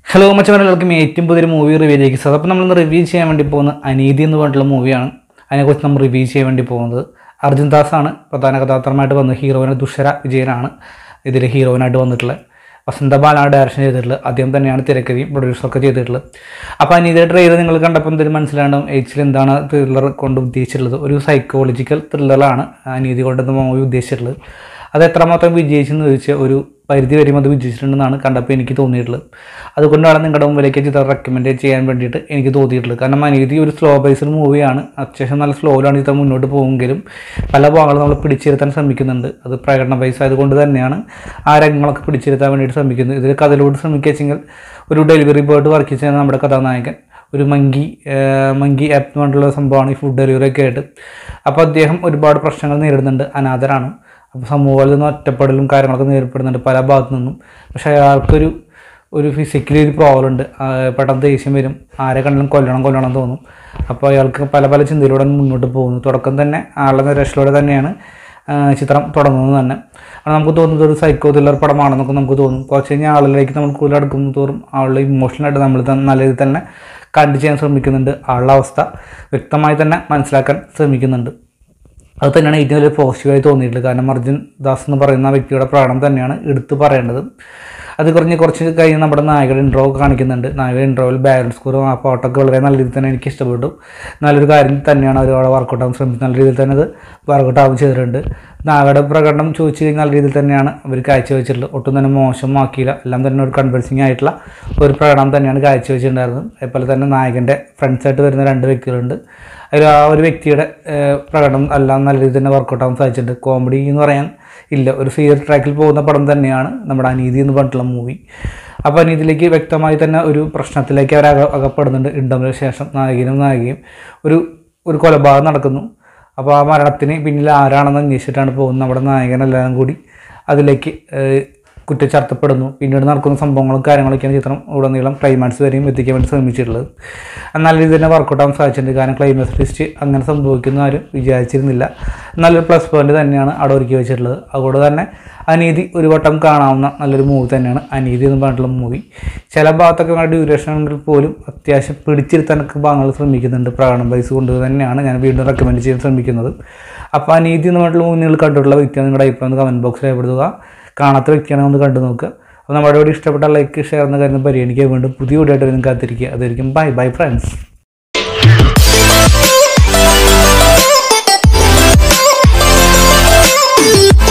Hello മച്ചവരെല്ലാവർക്കും ഏറ്റവും പുതിയൊരു movie റിവ്യൂയിലേക്ക് sir അപ്പോൾ നമ്മൾ റിവ്യൂ ചെയ്യാൻ വേണ്ടി പോകുന്ന അനീതി എന്ന് പറഞ്ഞിട്ടുള്ള മൂവിയാണ് അതിനെക്കുറിച്ച് നമ്മൾ റിവ്യൂ ചെയ്യാൻ വേണ്ടി പോകുന്നത് അർജുൻ ദാസാണ് പ്രധാന കഥാപാത്രമായിട്ട് വന്നത് ഹീറോയിന് ദുഷര വിജയനാണ് ഇതിൽ ഹീറോയിനായിട്ട് വന്നിട്ടുള്ളത് വസന്ത ബാലാണ് ഡയറക്ഷൻ ചെയ്തിട്ടുള്ളത് അദ്ദേഹം തന്നെയാണ് തിരക്കഥയും പ്രൊഡ്യൂസറൊക്കെ ചെയ്തിട്ടുള്ളത് അപ്പോൾ അനീതിയുടെ ട്രെയിലർ നിങ്ങൾ കണ്ടപ്പോൾ എന്തെങ്കിലും മനസ്സിലാണ്ടാവും എച്ചിൽ എന്താണ് ത്രില്ലർ കൊണ്ട് ഉദ്ദേശിച്ചിട്ടുള്ളത് ഒരു സൈക്കോളജിക്കൽ ത്രില്ലറാണ് അനീതി കൊണ്ട് മൂവി ഉദ്ദേശിച്ചിട്ടുള്ളത് അത് എത്രമാത്രം വിജയിച്ചെന്ന് ചോദിച്ചാൽ ഒരു പരിധി വരെയും അത് വിജയിച്ചിട്ടുണ്ടെന്നാണ് കണ്ടപ്പോൾ എനിക്ക് തോന്നിയിട്ടുള്ളത് അതുകൊണ്ടാണ് നിങ്ങളുടെ മുമ്പിലേക്ക് ചിത്രം റെക്കമെൻഡ് ചെയ്യാൻ വേണ്ടിയിട്ട് എനിക്ക് തോന്നിയിട്ടുള്ളത് കാരണം അനീതി ഒരു സ്ലോ ബേസ്ഡ് മൂവിയാണ് അത്യാവശ്യം നല്ല സ്ലോയിലാണ് ചിത്രം മുന്നോട്ട് പോകുമെങ്കിലും പല ഭാഗങ്ങളും നമ്മൾ പിടിച്ചിരുത്താൻ ശ്രമിക്കുന്നുണ്ട് അത് പ്രകടന ബേസ് ആയതുകൊണ്ട് തന്നെയാണ് ആ രംഗങ്ങളൊക്കെ പിടിച്ചിരുത്താൻ വേണ്ടിയിട്ട് ശ്രമിക്കുന്നത് ഇതിൽ കഥയിലൂടെ ശ്രമിക്കുകയെങ്കിൽ ഒരു ഡെലിവറി ബോർഡ് വർക്ക് ചെയ്യുന്ന നമ്മുടെ കഥാനായകൻ ഒരു മങ്കി മങ്കി ആപ്പ് എന്ന് പറഞ്ഞിട്ടുള്ള സംഭവമാണ് ഈ ഫുഡ് ഡെലിവറി ഒക്കെ ആയിട്ട് അപ്പോൾ അദ്ദേഹം ഒരുപാട് പ്രശ്നങ്ങൾ നേരിടുന്നുണ്ട് അനാഥരാണ് അപ്പോൾ സമൂഹത്തിൽ നിന്ന് ഒറ്റപ്പെടലും കാര്യങ്ങളൊക്കെ നേരിടുന്നുണ്ട് പല ഭാഗത്തു നിന്നും പക്ഷേ അയാൾക്കൊരു ഒരു ഫിസിക്കലി ഒരു പ്രോബ്ലം ഉണ്ട് ആ, പെട്ടെന്ന് ദേഷ്യം വരും ആരെ കണ്ടാലും കൊല്ലണം കൊല്ലണം എന്ന് തോന്നും അപ്പോൾ അയാൾക്ക് പല പല ചിന്തയിലൂടെ മുന്നോട്ട് പോകുന്നു തുടക്കം തന്നെ ആളുടെ നിരക്ഷയിലൂടെ തന്നെയാണ് ആ, ചിത്രം തുടങ്ങുന്നത് തന്നെ അത് നമുക്ക് തോന്നുന്നത് ഒരു സൈക്കോ ത്രില്ലർ പടമാണെന്നൊക്കെ നമുക്ക് തോന്നും കുറച്ച് കഴിഞ്ഞാൽ ആളിലേക്ക് നമ്മൾ കൂടുതൽ അടുക്കും തോറും ആളുടെ ഇമോഷണലായിട്ട് നമ്മൾ തന്നെ നല്ല രീതിയിൽ തന്നെ കണ്ടു ചെയ്യാൻ ശ്രമിക്കുന്നുണ്ട് ആളുടെ അവസ്ഥ വ്യക്തമായി തന്നെ മനസ്സിലാക്കാൻ ശ്രമിക്കുന്നുണ്ട് അത് തന്നെയാണ് ഏറ്റവും വലിയ പോസിറ്റീവായി തോന്നിയിട്ടുള്ളത് കാരണം അർജുൻ ദാസ് എന്ന് പറയുന്ന വ്യക്തിയുടെ പ്രകടനം തന്നെയാണ് എടുത്തു പറയേണ്ടത് അത് കുറഞ്ഞ് കുറച്ച് കഴിഞ്ഞ് നമ്മുടെ നായകയുടെ ഇൻട്രോ കാണിക്കുന്നുണ്ട് നായകയുടെ ഇൻട്രോയിൽ ബാലൻസ് സ്കോറും ആ പാട്ടൊക്കെ വളരെ നല്ല രീതിയിൽ തന്നെ എനിക്ക് ഇഷ്ടപ്പെട്ടു നല്ലൊരു കാര്യം തന്നെയാണ് അവർ അവിടെ വർക്കൗട്ട് ആവാൻ ശ്രമിച്ചത് നല്ല രീതിയിൽ തന്നെ അത് വർക്കൗട്ട് ആവുകയും ചെയ്തിട്ടുണ്ട് നായകയുടെ പ്രകടനം ചോദിച്ചു കഴിഞ്ഞാൽ നല്ല രീതിയിൽ തന്നെയാണ് അവർ കാഴ്ചവെച്ചിട്ടുള്ളത് ഒട്ടും തന്നെ മോശമാക്കിയില്ല എല്ലാം തന്നെ ഒരു കൺവിൻസിങ് ആയിട്ടുള്ള ഒരു പ്രകടനം തന്നെയാണ് കാഴ്ചവെച്ചിട്ടുണ്ടായിരുന്നത് അതുപോലെ തന്നെ നായകൻ്റെ ഫ്രണ്ട്സായിട്ട് വരുന്ന രണ്ട് വ്യക്തികളുണ്ട് അതിൽ ആ ഒരു വ്യക്തിയുടെ ഏഹ്, പ്രകടനം എല്ലാം നല്ല രീതിയിൽ തന്നെ വർക്കൗട്ട് ആവാൻ സാധിച്ചിട്ടുണ്ട് കോമഡി എന്ന് പറയാൻ ഇല്ല ഒരു സീരിയസ് ട്രാക്കിൽ പോകുന്ന പടം തന്നെയാണ് നമ്മുടെ അനീതി എന്ന് പറഞ്ഞിട്ടുള്ള മൂവി അപ്പോൾ അനീതിയിലേക്ക് വ്യക്തമായി തന്നെ ഒരു പ്രശ്നത്തിലേക്ക് അവർ അക അകപ്പെടുന്നുണ്ട് ഇണ്ടമിന് ശേഷം നായകനും നായികയും ഒരു ഒരു കൊലപാതകം നടക്കുന്നു അപ്പോൾ ആ മരണത്തിന് പിന്നിൽ ആരാണെന്ന് അന്വേഷിച്ചിട്ടാണ് പോകുന്നത് നമ്മുടെ നായകനെല്ലാം കൂടി അതിലേക്ക് ഏഹ്, കുറ്റച്ചാർത്തപ്പെടുന്നു പിന്നീട് നടക്കുന്ന സംഭവങ്ങളും കാര്യങ്ങളൊക്കെയാണ് ചിത്രം ഉടനീളം ക്ലൈമാക്സ് വരെയും എത്തിക്കാൻ വേണ്ടി ശ്രമിച്ചിട്ടുള്ളത് അത് നല്ല രീതിയിൽ തന്നെ വർക്കൗട്ട് ആവാൻ സാധിച്ചിട്ടുണ്ട് കാരണം ക്ലൈമാക്സ് ലിസ്റ്റ് അങ്ങനെ സംഭവിക്കുന്ന ആരും വിചാരിച്ചിരുന്നില്ല നല്ലൊരു പ്ലസ് പോയിന്റ് തന്നെയാണ് അവിടെ ഒരുക്കി വെച്ചിട്ടുള്ളത് അതുകൊണ്ട് തന്നെ അനീതി ഒരു വട്ടം കാണാവുന്ന നല്ലൊരു മൂവി തന്നെയാണ് അനീതി എന്ന് പറഞ്ഞിട്ടുള്ള മൂവി ചില ഭാഗത്തൊക്കെ ഡ്യൂറേഷൻ ആണെങ്കിൽ പോലും അത്യാവശ്യം പിടിച്ചിരുത്താനൊക്കെ ഭാഗങ്ങൾ ശ്രമിക്കുന്നുണ്ട് പ്രകടനം ബൈസ് കൊണ്ട് തന്നെയാണ് ഞാൻ വീണ്ടും റെക്കമെൻഡ് ചെയ്യാൻ ശ്രമിക്കുന്നത് അപ്പോൾ അനീതി എന്ന് പറഞ്ഞിട്ടുള്ള മൂവി നിങ്ങൾ കണ്ടിട്ടുള്ള വ്യക്തിയാണ് നിങ്ങളുടെ അഭിപ്രായം കമൻറ്റ് ബോക്സിൽ രേഖപ്പെടുത്തുക കാണാത്ത വ്യക്തിയാണെങ്കിൽ ഒന്ന് കണ്ടു നോക്കുക അപ്പോൾ നമ്മുടെ ഇവിടെ ഇഷ്ടപ്പെട്ട ലൈക്ക് ഷെയർ എന്ന കാര്യം പരിഗണിക്കുക വീണ്ടും പുതിയ വീഡിയോ ആയിട്ട് വരും കാത്തിരിക്കുക അതായിരിക്കും bye bye friends Thank you.